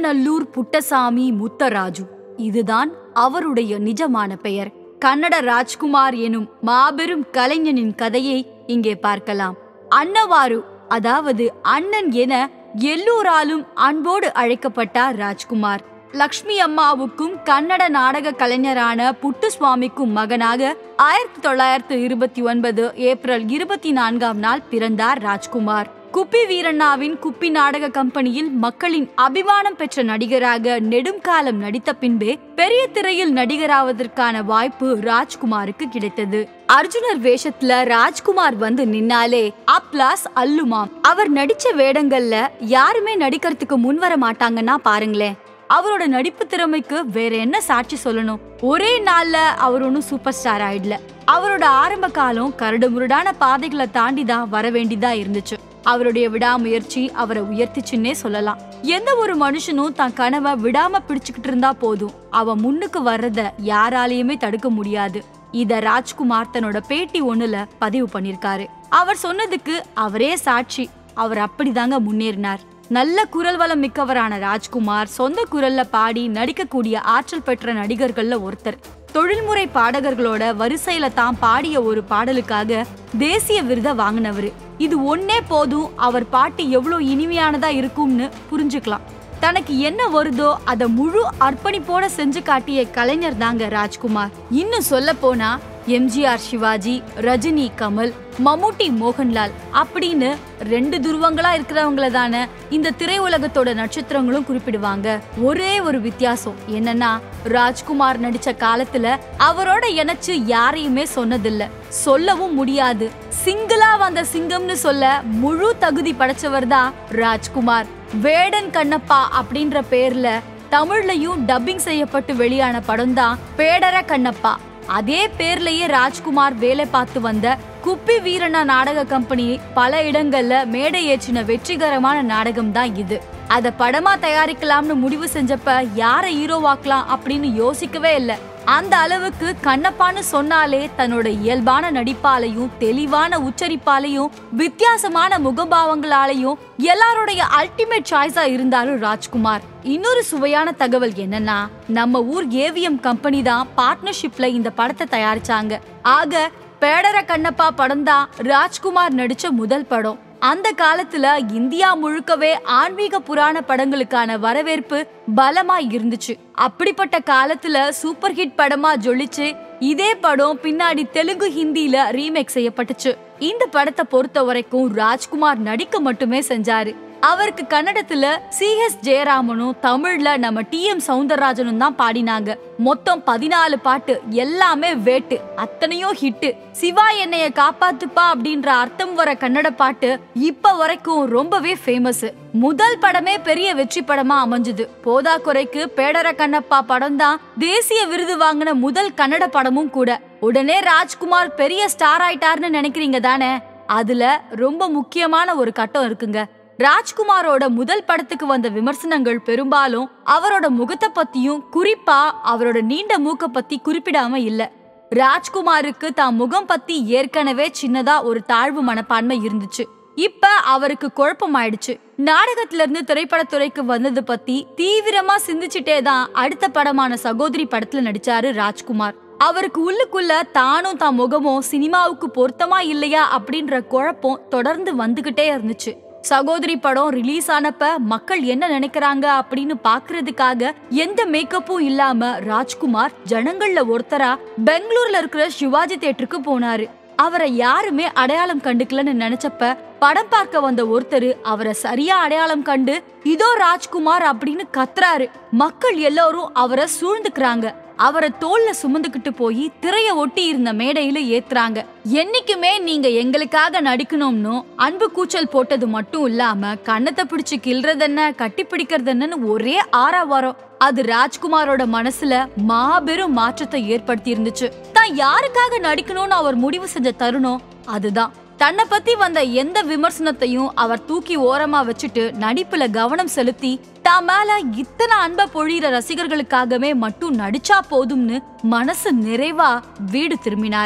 சிங்காரநல்லூர் புட்டசாமி முத்தராஜு இதுதான் அவருடைய நிஜமான பெயர் கன்னட ராஜ்குமார் எனும் மாபெரும் கலைஞனின் கதையை இங்கே பார்க்கலாம் அன்னவாரு அதாவது அண்ணன் என எல்லோராலும் அன்போடு அழைக்கப்பட்டார் ராஜ்குமார் லக்ஷ்மி அம்மாவுக்கும் கன்னட நாடக கலைஞரான புட்டுசுவாமிக்கும் மகனாக ஆயிரத்தி தொள்ளாயிரத்து இருபத்தி ஒன்பது ஏப்ரல் இருபத்தி நான்காம் நாள் பிறந்தார் ராஜ்குமார் குப்பி வீரண்ணாவின் குப்பி நாடக கம்பெனியில் மக்களின் அபிமானம் பெற்ற நடிகராக நெடும் காலம் நடித்த பின்பே பெரிய திரையில் நடிகராவதற்கான வாய்ப்பு ராஜ்குமாருக்கு கிடைத்தது அர்ஜுனர் வேஷத்துல ராஜ்குமார் வந்து நின்னாலே அப்ளாஸ் அல்லுமாம் அவர் நடிச்ச வேடங்கள்ல யாருமே நடிக்கிறதுக்கு முன்வர மாட்டாங்கன்னா பாருங்களேன் அவரோட நடிப்பு திறமைக்கு வேற என்ன சாட்சி சொல்லணும் ஒரே நாள்ல அவர் ஒன்னும் சூப்பர் ஸ்டார் ஆயிடல அவரோட ஆரம்ப காலம் கரடு முரடான பாதைகளை தாண்டி தான் வர வேண்டியதா இருந்துச்சு அவருடைய விடாமுயற்சி அவரை உயர்த்திச்சுன்னே சொல்லலாம் எந்த ஒரு மனுஷனும் தன் கனவை விடாம பிடிச்சுக்கிட்டு இருந்தா போதும் அவன் முன்னுக்கு வர்றத யாராலையுமே தடுக்க முடியாது இத ராஜ்குமார் தன்னோட பேட்டி ஒண்ணுல பதிவு பண்ணிருக்காரு அவர் சொன்னதுக்கு அவரே சாட்சி அவர் அப்படிதாங்க முன்னேறினார் நல்ல குரல் வளம் மிக்கவரான ராஜ்குமார் சொந்த குரல்ல பாடி நடிக்கக்கூடிய ஆற்றல் பெற்ற நடிகர்கள்ல ஒருத்தர் தொழில்முறை பாடகர்களோட வரிசையில தான் பாடிய ஒரு பாடலுக்காக தேசிய விருதை வாங்கினவரு இது ஒன்னே போதும் அவர் பாட்டு எவ்வளவு இனிமையானதா இருக்கும்னு புரிஞ்சுக்கலாம் தனக்கு என்ன வருதோ அத முழு அர்ப்பணிப்போட செஞ்சு காட்டிய கலைஞர் தாங்க ராஜ்குமார் இன்னும் சொல்ல போனா எம்ஜிஆர் சிவாஜி ரஜினி கமல் மம்முட்டி மோகன்லால் அப்படின்னு ரெண்டு துருவங்களா இருக்கிறவங்கள தானே இந்த திரையுலகத்தோட நட்சத்திரங்களும் குறிப்பிடுவாங்க ஒரே ஒரு வித்தியாசம் என்னன்னா ராஜ்குமார் நடிச்ச காலத்துல அவரோட இணைச்சு யாரையுமே சொன்னதில்ல சொல்லவும் முடியாது சிங்கிளா வந்த சிங்கம்னு சொல்ல முழு தகுதி படைச்சவர் தான் ராஜ்குமார் வேடன் கண்ணப்பா அப்படின்ற பேர்ல தமிழ்லயும் டப்பிங் செய்யப்பட்டு வெளியான படம் தான் பேடர கண்ணப்பா அதே பேர்லயே ராஜ்குமார் வேலை பார்த்து வந்த குப்பி வீரனா நாடக கம்பெனி பல இடங்கள்ல மேடை ஏற்றின வெற்றிகரமான நாடகம் தான் இது அத படமா தயாரிக்கலாம்னு முடிவு செஞ்சப்ப யார ஹீரோவாக்கலாம் அப்படின்னு யோசிக்கவே இல்ல அந்த அளவுக்கு கண்ணப்பான்னு சொன்னாலே தன்னோட இயல்பான நடிப்பாலையும் தெளிவான உச்சரிப்பாலையும் வித்தியாசமான முகபாவங்களாலையும் எல்லாருடைய அல்டிமேட் சாய்ஸா இருந்தாரு ராஜ்குமார் இன்னொரு சுவையான தகவல் என்னன்னா நம்ம ஊர் ஏவிஎம் கம்பெனி தான் பார்ட்னர்ஷிப்ல இந்த படத்தை தயாரிச்சாங்க ஆக பேடர கண்ணப்பா படம் தான் ராஜ்குமார் நடிச்ச முதல் படம் அந்த காலத்துல இந்தியா முழுக்கவே ஆன்மீக புராண படங்களுக்கான வரவேற்பு பலமா இருந்துச்சு அப்படிப்பட்ட காலத்துல சூப்பர் ஹிட் படமா ஜொலிச்சு இதே படம் பின்னாடி தெலுங்கு ஹிந்தில ரீமேக் செய்யப்பட்டுச்சு இந்த படத்தை பொறுத்த வரைக்கும் ராஜ்குமார் நடிக்க மட்டுமே செஞ்சாரு அவருக்கு கன்னடத்துல சி எஸ் ஜெயராமனும் தமிழ்ல நம்ம டி எம் சவுந்தரராஜனும் தான் பாடினாங்க மொத்தம் பதினாலு பாட்டு எல்லாமே வேட்டு அத்தனையும் ஹிட்டு சிவா என்னைய காப்பாத்துப்பா அப்படின்ற அர்த்தம் வர கன்னட பாட்டு இப்ப வரைக்கும் ரொம்பவே ஃபேமஸ் முதல் படமே பெரிய வெற்றி படமா அமைஞ்சது போதா குறைக்கு பேடர கண்ணப்பா படம் தான் தேசிய விருது வாங்கின முதல் கன்னட படமும் கூட உடனே ராஜ்குமார் பெரிய ஸ்டார் ஆயிட்டார்னு நினைக்கிறீங்க தானே அதுல ரொம்ப முக்கியமான ஒரு கட்டம் இருக்குங்க ராஜ்குமாரோட முதல் படத்துக்கு வந்த விமர்சனங்கள் பெரும்பாலும் அவரோட முகத்தை பத்தியும் குறிப்பா அவரோட நீண்ட மூக்க பத்தி குறிப்பிடாம இல்ல ராஜ்குமாருக்கு தான் முகம் பத்தி ஏற்கனவே சின்னதா ஒரு தாழ்வு மனப்பான்மை இருந்துச்சு இப்ப அவருக்கு குழப்பம் ஆயிடுச்சு நாடகத்துல இருந்து திரைப்படத்துறைக்கு வந்தது பத்தி தீவிரமா சிந்திச்சுட்டே தான் அடுத்த படமான சகோதரி படத்துல நடிச்சாரு ராஜ்குமார் அவருக்கு உள்ளுக்குள்ள தானும் தான் முகமும் சினிமாவுக்கு பொருத்தமா இல்லையா அப்படின்ற குழப்பம் தொடர்ந்து வந்துகிட்டே இருந்துச்சு சகோதரி படம் ரிலீஸ் ஆனப்ப மக்கள் என்ன நினைக்கிறாங்க அப்படின்னு பாக்குறதுக்காக எந்த மேக்கப்பும் இல்லாம ராஜ்குமார் ஜனங்கள்ல ஒருத்தரா பெங்களூர்ல இருக்கிற சிவாஜி தேட்டருக்கு போனாரு அவரை யாருமே அடையாளம் கண்டுக்கலன்னு நினைச்சப்ப படம் பார்க்க வந்த ஒருத்தர் அவரை சரியா அடையாளம் கண்டு இதோ ராஜ்குமார் அப்படின்னு கத்துறாரு மக்கள் எல்லாரும் அவரை சூழ்ந்துக்கிறாங்க அவரை தோல்ல சுமந்துக்கிட்டு போய் திரைய ஒட்டி இருந்த மேடையில ஏத்துறாங்க என்னைக்குமே நீங்க எங்களுக்காக நடிக்கணும்னு அன்பு கூச்சல் போட்டது மட்டும் இல்லாம கண்ணத்தை பிடிச்சு கிள்றதென்ன கட்டி பிடிக்கிறதென்னு ஒரே ஆறாவாரம் அது ராஜ்குமாரோட மனசுல மாபெரும் மாற்றத்தை ஏற்படுத்தி இருந்துச்சு தான் யாருக்காக நடிக்கணும்னு அவர் முடிவு செஞ்ச தருணம் அதுதான் தன்னை பத்தி வந்த எந்த விமர்சனத்தையும் அவர் தூக்கி ஓரமா வச்சுட்டு நடிப்புல கவனம் செலுத்தி தான் மேல இத்தனை அன்ப பொழியிற ரசிகர்களுக்காகவே மட்டும் நடிச்சா போதும்னு மனசு நிறைவா வீடு திரும்பினாரு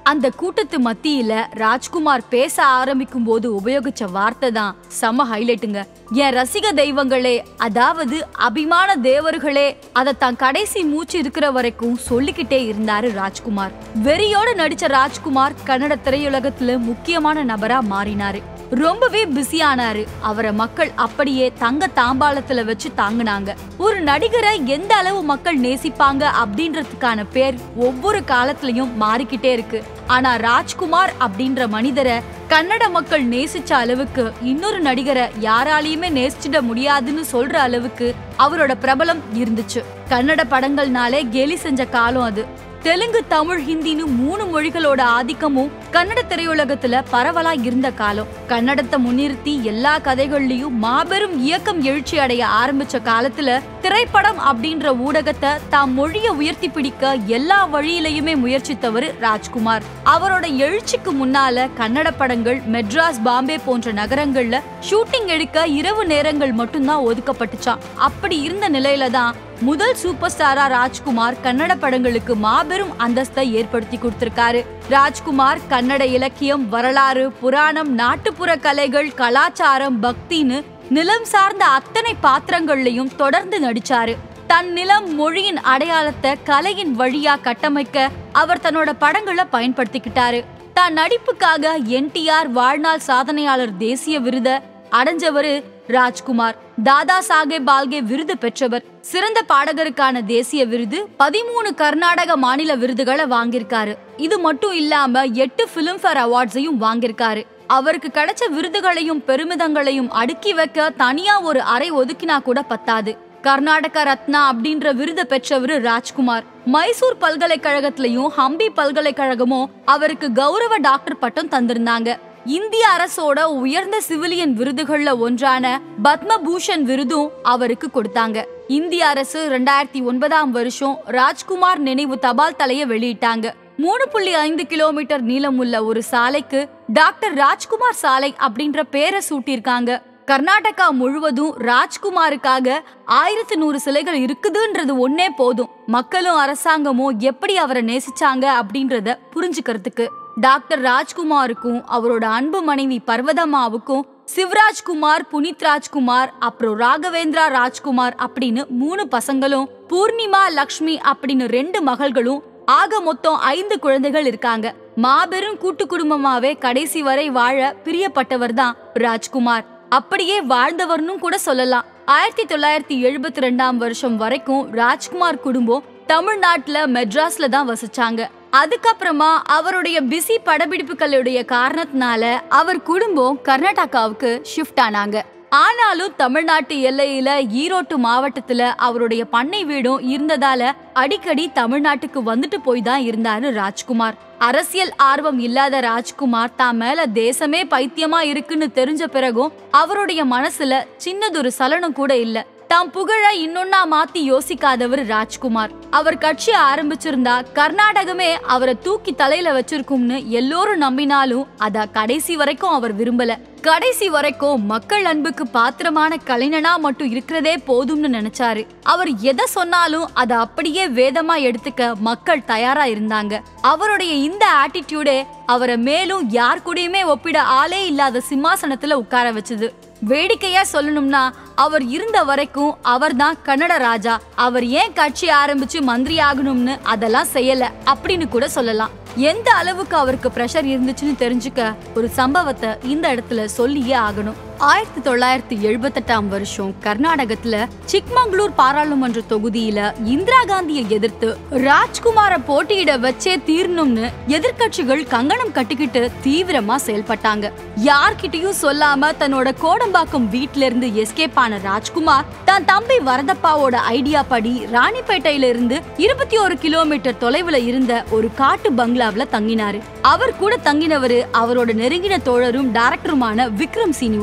அந்த கூட்டத்து மத்தியில ராஜ்குமார் பேச ஆரம்பிக்கும் போது உபயோகிச்ச வார்த்தை தான் செம ஹைலைட்டுங்க என் ரசிக தெய்வங்களே அதாவது அபிமான தேவர்களே அதை தான் கடைசி மூச்சு இருக்கிற வரைக்கும் சொல்லிக்கிட்டே இருந்தாரு ராஜ்குமார் வெறியோட நடிச்ச ராஜ்குமார் கன்னட திரையுலகத்துல முக்கியமான நபரா மாறினாரு ரொம்பவே பிஸியானாரு அவரை மக்கள் அப்படியே தங்க தாம்பாளத்துல வச்சு தாங்குனாங்க ஒரு நடிகரை எந்த அளவு மக்கள் நேசிப்பாங்க அப்படின்றதுக்கான பேர் ஒவ்வொரு காலத்திலயும் மாறிக்கிட்டே இருக்கு ஆனா ராஜ்குமார் அப்படின்ற மனிதரை கன்னட மக்கள் நேசிச்ச அளவுக்கு இன்னொரு நடிகரை யாராலையுமே நேசிச்சிட முடியாதுன்னு சொல்ற அளவுக்கு அவரோட பிரபலம் இருந்துச்சு கன்னட படங்கள்னாலே கேலி செஞ்ச காலம் அது தெலுங்கு தமிழ் ஹிந்தின்னு மூணு மொழிகளோட ஆதிக்கமும் கன்னட திரையுலகத்துல பரவலா இருந்த காலம் கன்னடத்தை முன்னிறுத்தி எல்லா கதைகள்லயும் மாபெரும் இயக்கம் எழுச்சி அடைய ஆரம்பிச்ச காலத்துல திரைப்படம் அப்படின்ற ஊடகத்தை தாம் மொழிய உயர்த்தி பிடிக்க எல்லா வழியிலையுமே முயற்சித்தவர் ராஜ்குமார் அவரோட எழுச்சிக்கு முன்னால கன்னட படங்கள் மெட்ராஸ் பாம்பே போன்ற நகரங்கள்ல ஷூட்டிங் எடுக்க இரவு நேரங்கள் மட்டும்தான் ஒதுக்கப்பட்டுச்சான் அப்படி இருந்த நிலையில தான் முதல் சூப்பர் ஸ்டாரா ராஜ்குமார் கன்னட படங்களுக்கு மாபெரும் அந்தஸ்தை ஏற்படுத்தி கொடுத்திருக்காரு ராஜ்குமார் கன்னட இலக்கியம் வரலாறு புராணம் நாட்டுப்புற கலைகள் கலாச்சாரம் பக்தின்னு நிலம் சார்ந்த அத்தனை பாத்திரங்கள்லயும் தொடர்ந்து நடிச்சாரு தன் நிலம் மொழியின் அடையாளத்தை கலையின் வழியா கட்டமைக்க அவர் தன்னோட படங்களை பயன்படுத்திக்கிட்டாரு தான் நடிப்புக்காக என்டிஆர் வாழ்நாள் சாதனையாளர் தேசிய விருத அடைஞ்சவரு ராஜ்குமார் தாதா சாஹேப் பால்கே விருது பெற்றவர் சிறந்த பாடகருக்கான தேசிய விருது பதிமூணு கர்நாடக மாநில விருதுகளை வாங்கியிருக்காரு இது மட்டும் இல்லாம எட்டு பிலிம்பேர் அவார்ட்ஸையும் வாங்கியிருக்காரு அவருக்கு கிடைச்ச விருதுகளையும் பெருமிதங்களையும் அடுக்கி வைக்க தனியா ஒரு அறை ஒதுக்கினா கூட பத்தாது கர்நாடக ரத்னா அப்படின்ற விருதை பெற்றவர் ராஜ்குமார் மைசூர் பல்கலைக்கழகத்திலையும் ஹம்பி பல்கலைக்கழகமும் அவருக்கு கௌரவ டாக்டர் பட்டம் தந்திருந்தாங்க இந்திய அரசோட உயர்ந்த சிவிலியன் விருதுகள்ல ஒன்றான பத்மபூஷன் விருதும் அவருக்கு கொடுத்தாங்க இந்திய அரசு ரெண்டாயிரத்தி ஒன்பதாம் வருஷம் ராஜ்குமார் நினைவு தபால் தலைய வெளியிட்டாங்க மூணு புள்ளி ஐந்து கிலோமீட்டர் நீளமுள்ள ஒரு சாலைக்கு டாக்டர் ராஜ்குமார் சாலை அப்படின்ற பேரை சூட்டியிருக்காங்க கர்நாடகா முழுவதும் ராஜ்குமாருக்காக ஆயிரத்தி நூறு சிலைகள் இருக்குதுன்றது ஒன்னே போதும் மக்களும் அரசாங்கமும் எப்படி அவரை நேசிச்சாங்க அப்படின்றத புரிஞ்சுக்கிறதுக்கு டாக்டர் ராஜ்குமாருக்கும் அவரோட அன்பு மனைவி பர்வதம்மாவுக்கும் சிவராஜ்குமார் புனித் ராஜ்குமார் அப்புறம் ராகவேந்திரா ராஜ்குமார் அப்படின்னு மூணு பசங்களும் பூர்ணிமா லக்ஷ்மி அப்படின்னு ரெண்டு மகள்களும் ஆக மொத்தம் ஐந்து குழந்தைகள் இருக்காங்க மாபெரும் கூட்டு குடும்பமாவே கடைசி வரை வாழ பிரியப்பட்டவர் தான் ராஜ்குமார் அப்படியே வாழ்ந்தவர்னு கூட சொல்லலாம் ஆயிரத்தி தொள்ளாயிரத்தி எழுபத்தி ரெண்டாம் வருஷம் வரைக்கும் ராஜ்குமார் குடும்பம் தமிழ்நாட்டுல மெட்ராஸ்ல தான் வசிச்சாங்க அதுக்கப்புறமா அவருடைய பிஸி படப்பிடிப்புகளுடைய காரணத்தினால அவர் குடும்பம் கர்நாடகாவுக்கு ஷிஃப்ட் ஆனாங்க ஆனாலும் தமிழ்நாட்டு எல்லையில ஈரோட்டு மாவட்டத்துல அவருடைய பண்ணை வீடும் இருந்ததால அடிக்கடி தமிழ்நாட்டுக்கு வந்துட்டு போய் தான் இருந்தாரு ராஜ்குமார் அரசியல் ஆர்வம் இல்லாத ராஜ்குமார் தான் மேல தேசமே பைத்தியமா இருக்குன்னு தெரிஞ்ச பிறகும் அவருடைய மனசுல சின்னதொரு சலனம் கூட இல்ல தாம் புகழ இன்னொன்னா மாத்தி யோசிக்காதவர் ராஜ்குமார் அவர் கட்சி ஆரம்பிச்சிருந்தா கர்நாடகமே அவரை தூக்கி தலையில வச்சிருக்கும்னு எல்லோரும் நம்பினாலும் அத கடைசி வரைக்கும் அவர் விரும்பல கடைசி வரைக்கும் மக்கள் அன்புக்கு பாத்திரமான கலைஞனா மட்டும் இருக்கிறதே போதும்னு நினைச்சாரு அவர் எதை சொன்னாலும் அதை அப்படியே வேதமா எடுத்துக்க மக்கள் தயாரா இருந்தாங்க அவருடைய இந்த ஆட்டிடியூடே அவரை மேலும் யார் கூடயுமே ஒப்பிட ஆளே இல்லாத சிம்மாசனத்துல உட்கார வச்சது வேடிக்கையா சொல்லணும்னா அவர் இருந்த வரைக்கும் அவர்தான் கன்னட ராஜா அவர் ஏன் கட்சி ஆரம்பிச்சு மந்திரி ஆகணும்னு அதெல்லாம் செய்யல அப்படின்னு கூட சொல்லலாம் எந்த அளவுக்கு அவருக்கு பிரஷர் இருந்துச்சுன்னு தெரிஞ்சுக்க ஒரு சம்பவத்தை இந்த இடத்துல சொல்லியே ஆகணும் ஆயிரத்தி தொள்ளாயிரத்தி எழுபத்தெட்டாம் வருஷம் கர்நாடகத்துல சிக்மங்களூர் பாராளுமன்ற தொகுதியில இந்திரா காந்தியை எதிர்த்து ராஜ்குமார போட்டியிட வச்சே தீரணும்னு எதிர்க்கட்சிகள் கங்கணம் கட்டிக்கிட்டு தீவிரமா செயல்பட்டாங்க யார்கிட்டயும் சொல்லாம தன்னோட கோடம்பாக்கம் வீட்ல இருந்து எஸ்கேப் ஆன ராஜ்குமார் தன் தம்பி வரதப்பாவோட ஐடியா படி ராணிப்பேட்டையில இருந்து இருபத்தி ஒரு கிலோமீட்டர் தொலைவுல இருந்த ஒரு காட்டு பங்களாவுல தங்கினாரு அவர் கூட தங்கினவரு அவரோட நெருங்கின தோழரும் டைரக்டருமான விக்ரம் சீனிவாஸ்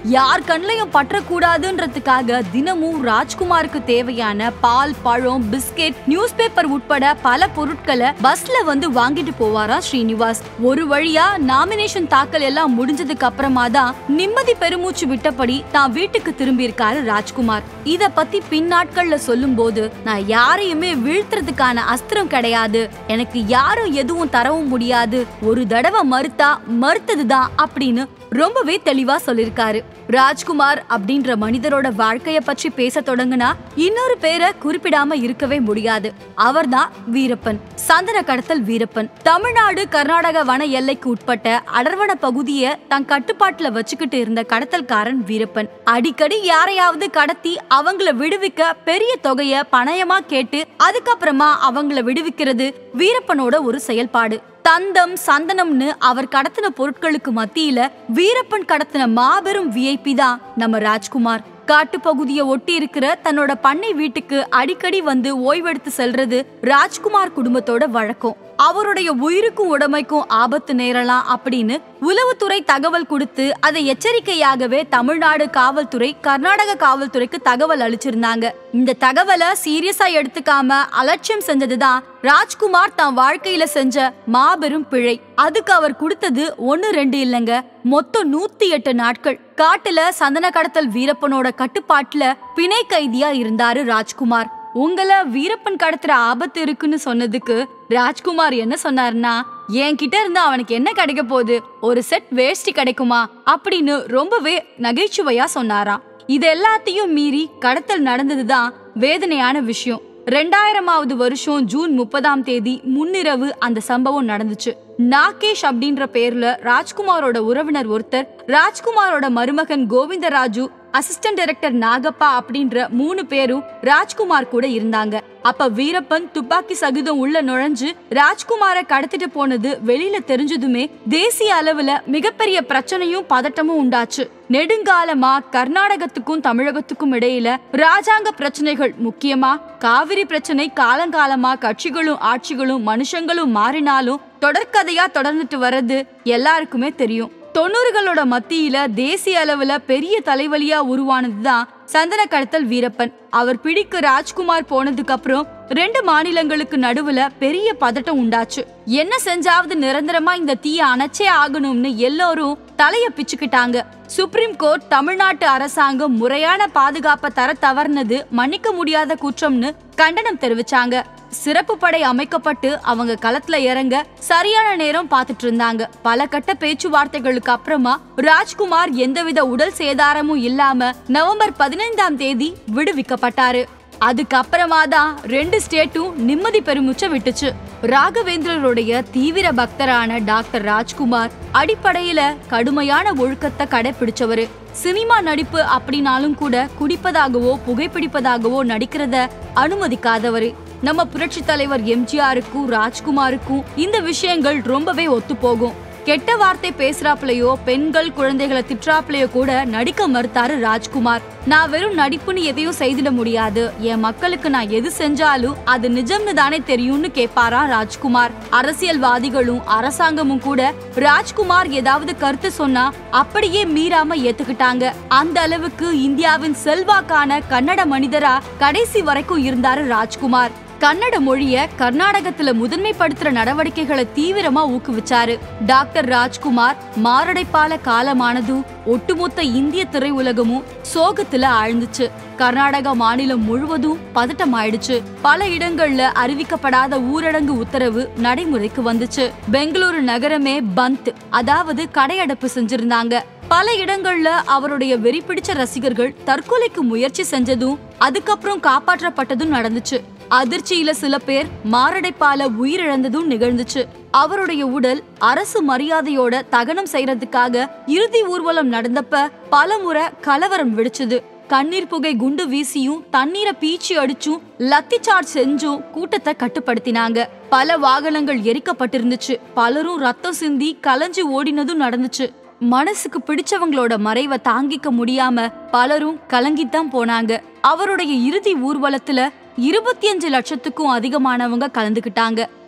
யார் கண்ணையும் பற்றக்கூடாதுன்றதுக்காக தினமும் ராஜ்குமாருக்கு தேவையான பால் பழம் பிஸ்கெட் நியூஸ் பேப்பர் உட்பட பல பொருட்களை பஸ்ல வந்து வாங்கிட்டு போவாரா ஸ்ரீனிவாஸ் ஒரு வழியா நாமினேஷன் தாக்கல் எல்லாம் முடிஞ்சதுக்கு அப்புறமா தான் நிம்மதி பெருமூச்சு விட்டபடி தான் வீட்டுக்கு திரும்பி இருக்காரு ராஜ்குமார் இத பத்தி பின்னாட்கள்ல சொல்லும் போது நான் யாரையுமே வீழ்த்துறதுக்கான அஸ்திரம் கிடையாது எனக்கு யாரும் எதுவும் தரவும் முடியாது ஒரு தடவை மறுத்தா மறுத்ததுதான் அப்படின்னு ரொம்பவே தெளிவா சொல்லிருக்காரு ராஜ்குமார் அப்படின்ற மனிதரோட வாழ்க்கைய பற்றி பேச தொடங்குனா இன்னொரு பேரை குறிப்பிடாம இருக்கவே முடியாது அவர்தான் வீரப்பன் சந்தன கடத்தல் வீரப்பன் தமிழ்நாடு கர்நாடக வன எல்லைக்கு உட்பட்ட அடர்வன பகுதிய தன் கட்டுப்பாட்டுல வச்சுக்கிட்டு இருந்த கடத்தல்காரன் வீரப்பன் அடிக்கடி யாரையாவது கடத்தி அவங்கள விடுவிக்க பெரிய தொகைய பணயமா கேட்டு அதுக்கப்புறமா அவங்கள விடுவிக்கிறது வீரப்பனோட ஒரு செயல்பாடு தந்தம் சந்தனம்னு அவர் கடத்தின பொருட்களுக்கு மத்தியில வீரப்பன் கடத்தின மாபெரும் விஐபி தான் நம்ம ராஜ்குமார் காட்டுப்பகுதியை ஒட்டி இருக்கிற தன்னோட பண்ணை வீட்டுக்கு அடிக்கடி வந்து ஓய்வெடுத்து செல்றது ராஜ்குமார் குடும்பத்தோட வழக்கம் அவருடைய உயிருக்கும் உடமைக்கும் ஆபத்து நேரலாம் அப்படின்னு உளவுத்துறை தகவல் கொடுத்து அதை எச்சரிக்கையாகவே தமிழ்நாடு காவல்துறை கர்நாடக காவல்துறைக்கு தகவல் அளிச்சிருந்தாங்க இந்த தகவலை சீரியஸா எடுத்துக்காம அலட்சியம் செஞ்சதுதான் ராஜ்குமார் தான் வாழ்க்கையில செஞ்ச மாபெரும் பிழை அதுக்கு அவர் கொடுத்தது ஒன்னு ரெண்டு இல்லைங்க மொத்தம் நூத்தி எட்டு நாட்கள் காட்டுல சந்தன கடத்தல் வீரப்பனோட கட்டுப்பாட்டுல பிணை கைதியா இருந்தாரு ராஜ்குமார் உங்களை வீரப்பன் கடத்துற ஆபத்து இருக்குன்னு சொன்னதுக்கு ராஜ்குமார் என்ன சொன்னாருன்னா என்கிட்ட இருந்து அவனுக்கு என்ன கிடைக்க போகுது ஒரு செட் வேஷ்டி கிடைக்குமா அப்படின்னு ரொம்பவே நகைச்சுவையா சொன்னாராம் இது எல்லாத்தையும் மீறி கடத்தல் நடந்ததுதான் வேதனையான விஷயம் ரெண்டாயிரமாவது வருஷம் ஜூன் முப்பதாம் தேதி முன்னிரவு அந்த சம்பவம் நடந்துச்சு நாகேஷ் அப்படின்ற பேர்ல ராஜ்குமாரோட உறவினர் ஒருத்தர் ராஜ்குமாரோட மருமகன் கோவிந்தராஜு அசிஸ்டன்ட் டைரக்டர் நாகப்பா அப்படின்ற மூணு பேரும் ராஜ்குமார் கூட இருந்தாங்க அப்ப வீரப்பன் துப்பாக்கி சகிதம் உள்ள நுழைஞ்சு ராஜ்குமார கடத்திட்டு போனது வெளியில தெரிஞ்சதுமே தேசிய அளவுல மிகப்பெரிய பிரச்சனையும் பதட்டமும் உண்டாச்சு நெடுங்காலமா கர்நாடகத்துக்கும் தமிழகத்துக்கும் இடையில ராஜாங்க பிரச்சனைகள் முக்கியமா காவிரி பிரச்சனை காலங்காலமா கட்சிகளும் ஆட்சிகளும் மனுஷங்களும் மாறினாலும் தொடர்கதையா தொடர்ந்துட்டு வர்றது எல்லாருக்குமே தெரியும் தொண்ணூறுகளோட மத்தியில தேசிய அளவுல பெரிய தலைவலியா உருவானதுதான் சந்தன கடத்தல் வீரப்பன் அவர் பிடிக்கு ராஜ்குமார் போனதுக்கு அப்புறம் ரெண்டு மாநிலங்களுக்கு நடுவுல பெரிய பதட்டம் உண்டாச்சு என்ன செஞ்சாவது நிரந்தரமா இந்த தீய அணைச்சே ஆகணும்னு எல்லோரும் தலைய பிச்சுக்கிட்டாங்க சுப்ரீம் கோர்ட் தமிழ்நாட்டு அரசாங்கம் முறையான பாதுகாப்பை தர தவறுனது மன்னிக்க முடியாத குற்றம்னு கண்டனம் தெரிவிச்சாங்க சிறப்பு படை அமைக்கப்பட்டு அவங்க களத்துல இறங்க சரியான நேரம் பார்த்துட்டு இருந்தாங்க பல கட்ட பேச்சுவார்த்தைகளுக்கு அப்புறமா ராஜ்குமார் எந்தவித உடல் சேதாரமும் இல்லாம நவம்பர் பதினைந்தாம் தேதி விடுவிக்கப்பட்டாரு அதுக்கப்புறமா தான் ரெண்டு ஸ்டேட்டும் நிம்மதி பெருமுச்ச விட்டுச்சு ராகவேந்திரருடைய தீவிர பக்தரான டாக்டர் ராஜ்குமார் அடிப்படையில கடுமையான ஒழுக்கத்தை கடைபிடிச்சவரு சினிமா நடிப்பு அப்படின்னாலும் கூட குடிப்பதாகவோ புகைப்பிடிப்பதாகவோ நடிக்கிறத அனுமதிக்காதவரு நம்ம புரட்சி தலைவர் எம்ஜிஆருக்கும் ராஜ்குமாருக்கும் இந்த விஷயங்கள் ரொம்பவே ஒத்து போகும் கெட்ட வார்த்தை பேசுறாப்லயோ பெண்கள் குழந்தைகளை திட்டுறாப்லயோ கூட நடிக்க மறுத்தாரு ராஜ்குமார் நான் வெறும் நடிப்புன்னு எதையும் செய்திட முடியாது என் மக்களுக்கு நான் எது செஞ்சாலும் அது நிஜம்னு தானே தெரியும்னு கேட்பாரா ராஜ்குமார் அரசியல்வாதிகளும் அரசாங்கமும் கூட ராஜ்குமார் ஏதாவது கருத்து சொன்னா அப்படியே மீறாம ஏத்துக்கிட்டாங்க அந்த அளவுக்கு இந்தியாவின் செல்வாக்கான கன்னட மனிதரா கடைசி வரைக்கும் இருந்தாரு ராஜ்குமார் கன்னட மொழிய கர்நாடகத்துல முதன்மைப்படுத்துற நடவடிக்கைகளை தீவிரமா ஊக்குவிச்சாரு டாக்டர் ராஜ்குமார் மாரடைப்பால காலமானதும் ஒட்டுமொத்த இந்திய திரையுலகமும் சோகத்துல ஆழ்ந்துச்சு கர்நாடக மாநிலம் முழுவதும் பதட்டம் ஆயிடுச்சு பல இடங்கள்ல அறிவிக்கப்படாத ஊரடங்கு உத்தரவு நடைமுறைக்கு வந்துச்சு பெங்களூரு நகரமே பந்த் அதாவது கடையடைப்பு செஞ்சிருந்தாங்க பல இடங்கள்ல அவருடைய வெறி பிடிச்ச ரசிகர்கள் தற்கொலைக்கு முயற்சி செஞ்சதும் அதுக்கப்புறம் காப்பாற்றப்பட்டதும் நடந்துச்சு அதிர்ச்சியில சில பேர் மாரடைப்பால உயிரிழந்ததும் நிகழ்ந்துச்சு அவருடைய உடல் அரசு மரியாதையோட தகனம் செய்யறதுக்காக இறுதி ஊர்வலம் நடந்தப்ப பலமுறை கலவரம் வெடிச்சது கண்ணீர் புகை குண்டு வீசியும் தண்ணீரை பீச்சி அடிச்சும் லத்தி சார்ஜ் செஞ்சும் கூட்டத்தை கட்டுப்படுத்தினாங்க பல வாகனங்கள் எரிக்கப்பட்டிருந்துச்சு பலரும் ரத்தம் சிந்தி கலைஞ்சு ஓடினதும் நடந்துச்சு மனசுக்கு பிடிச்சவங்களோட மறைவை தாங்கிக்க முடியாம பலரும் கலங்கித்தான் போனாங்க அவருடைய இறுதி ஊர்வலத்துல இருபத்தி அஞ்சு லட்சத்துக்கும் அதிகமானவங்க கலந்துக்கிட்டாங்க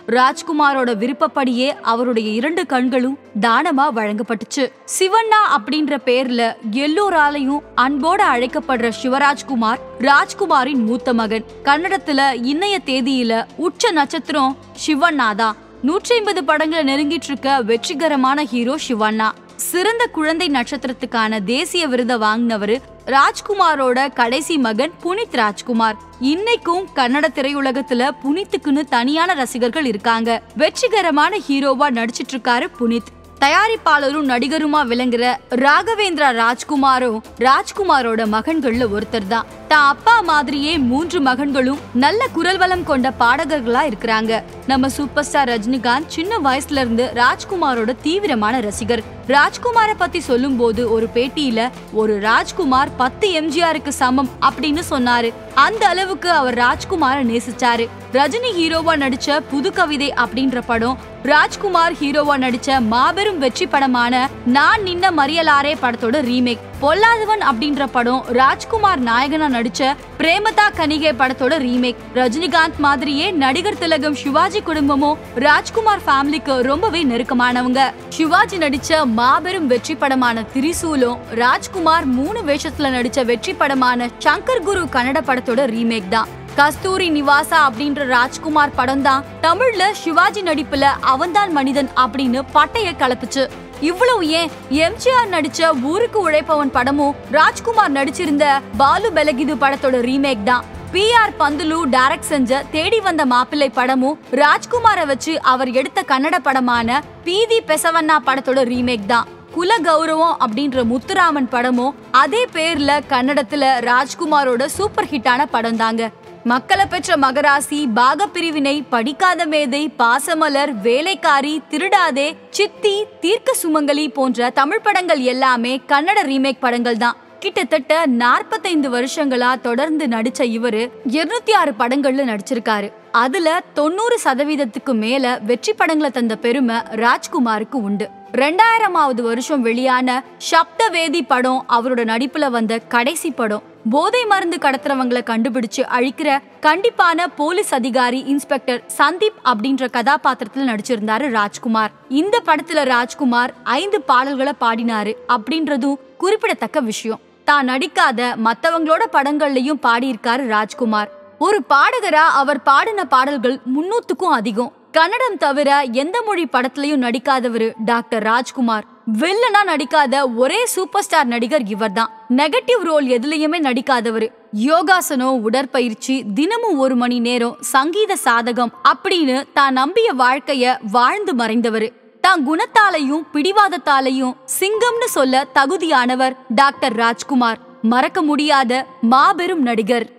ராஜ்குமாரோட விருப்பப்படியே அவருடைய இரண்டு கண்களும் தானமா வழங்கப்பட்டுச்சு சிவண்ணா அப்படின்ற பேர்ல எல்லோராலையும் அன்போட அழைக்கப்படுற சிவராஜ்குமார் ராஜ்குமாரின் மூத்த மகன் கன்னடத்துல இன்னைய தேதியில உச்ச நட்சத்திரம் சிவண்ணா தான் நூற்றி ஐம்பது படங்களை நெருங்கிட்டு இருக்க வெற்றிகரமான ஹீரோ சிவண்ணா சிறந்த குழந்தை நட்சத்திரத்துக்கான தேசிய விருதை வாங்கினவரு ராஜ்குமாரோட கடைசி மகன் புனித் ராஜ்குமார் இன்னைக்கும் கன்னட திரையுலகத்துல புனித்துக்குன்னு தனியான ரசிகர்கள் இருக்காங்க வெற்றிகரமான ஹீரோவா நடிச்சிட்டு இருக்காரு புனித் தயாரிப்பாளரும் நடிகருமா விளங்குற ராகவேந்திரா ராஜ்குமாரும் ராஜ்குமாரோட மகன்கள்ல ஒருத்தர் தான் தான் அப்பா மாதிரியே மூன்று மகன்களும் நல்ல குரல் வளம் கொண்ட பாடகர்களா இருக்கிறாங்க நம்ம சூப்பர் ஸ்டார் ரஜினிகாந்த் சின்ன வயசுல இருந்து ராஜ்குமாரோட தீவிரமான ரசிகர் ராஜ்குமார பத்தி சொல்லும்போது ஒரு பேட்டியில ஒரு ராஜ்குமார் பத்து எம்ஜிஆருக்கு சமம் அப்படின்னு சொன்னாரு அந்த அளவுக்கு அவர் ராஜ்குமார நேசிச்சாரு ரஜினி ஹீரோவா நடிச்ச புது கவிதை அப்படின்ற படம் ராஜ்குமார் ஹீரோவா நடிச்ச மாபெரும் வெற்றி படமான நான் நின்ன மறியலாரே படத்தோட ரீமேக் பொல்லாதவன் அப்படின்ற படம் ராஜ்குமார் நாயகனா நடிச்ச பிரேமதா கனிகை படத்தோட ரீமேக் ரஜினிகாந்த் மாதிரியே நடிகர் திலகம் சிவாஜி குடும்பமும் ராஜ்குமார் ஃபேமிலிக்கு ரொம்பவே நெருக்கமானவங்க சிவாஜி நடிச்ச மாபெரும் வெற்றி படமான திரிசூலும் ராஜ்குமார் மூணு வேஷத்துல நடிச்ச வெற்றி படமான சங்கர் குரு கன்னட படத்தோட ரீமேக் தான் கஸ்தூரி நிவாசா அப்படின்ற ராஜ்குமார் படம் தான் தமிழ்ல சிவாஜி நடிப்புல அவன்தான் மனிதன் அப்படின்னு பட்டைய கலப்புச்சு இவ்வளவு ஏன் எம்ஜிஆர் நடிச்ச ஊருக்கு உழைப்பவன் படமும் ராஜ்குமார் நடிச்சிருந்த பாலு பெலகிது படத்தோட ரீமேக் தான் பி ஆர் பந்துலு டைரக்ட் செஞ்ச தேடி வந்த மாப்பிள்ளை படமும் ராஜ்குமாரை வச்சு அவர் எடுத்த கன்னட படமான பீதி பெசவண்ணா படத்தோட ரீமேக் தான் குல கௌரவம் அப்படின்ற முத்துராமன் படமும் அதே பேர்ல கன்னடத்துல ராஜ்குமாரோட சூப்பர் ஹிட்டான படம் தாங்க மக்களை பெற்ற மகராசி பாக பிரிவினை படிக்காத மேதை பாசமலர் வேலைக்காரி திருடாதே சித்தி தீர்க்க சுமங்கலி போன்ற தமிழ் படங்கள் எல்லாமே கன்னட ரீமேக் படங்கள் தான் கிட்டத்தட்ட நாற்பத்தைந்து வருஷங்களா தொடர்ந்து நடிச்ச இவரு இருநூத்தி ஆறு படங்கள்ல நடிச்சிருக்காரு அதுல தொண்ணூறு சதவீதத்துக்கு மேல வெற்றி படங்களை தந்த பெருமை ராஜ்குமாருக்கு உண்டு ரெண்டாயிரமாவது வருஷம் வெளியான சப்தவேதி படம் அவரோட நடிப்புல வந்த கடைசி படம் போதை மருந்து கடத்துறவங்களை கண்டுபிடிச்சு அழிக்கிற கண்டிப்பான போலீஸ் அதிகாரி இன்ஸ்பெக்டர் சந்தீப் அப்படின்ற கதாபாத்திரத்துல நடிச்சிருந்தாரு ராஜ்குமார் இந்த படத்துல ராஜ்குமார் ஐந்து பாடல்களை பாடினாரு அப்படின்றதும் குறிப்பிடத்தக்க விஷயம் தான் நடிக்காத மத்தவங்களோட படங்கள்லயும் பாடியிருக்காரு ராஜ்குமார் ஒரு பாடகரா அவர் பாடின பாடல்கள் முன்னூத்துக்கும் அதிகம் கன்னடம் தவிர எந்த மொழி படத்துலயும் நடிக்காதவரு டாக்டர் ராஜ்குமார் வில்லனா நடிக்காத ஒரே சூப்பர் ஸ்டார் நடிகர் இவர்தான் நெகட்டிவ் ரோல் எதுலயுமே நடிக்காதவரு யோகாசனம் உடற்பயிற்சி தினமும் ஒரு மணி நேரம் சங்கீத சாதகம் அப்படின்னு தான் நம்பிய வாழ்க்கைய வாழ்ந்து மறைந்தவரு தான் குணத்தாலையும் பிடிவாதத்தாலையும் சிங்கம்னு சொல்ல தகுதியானவர் டாக்டர் ராஜ்குமார் மறக்க முடியாத மாபெரும் நடிகர்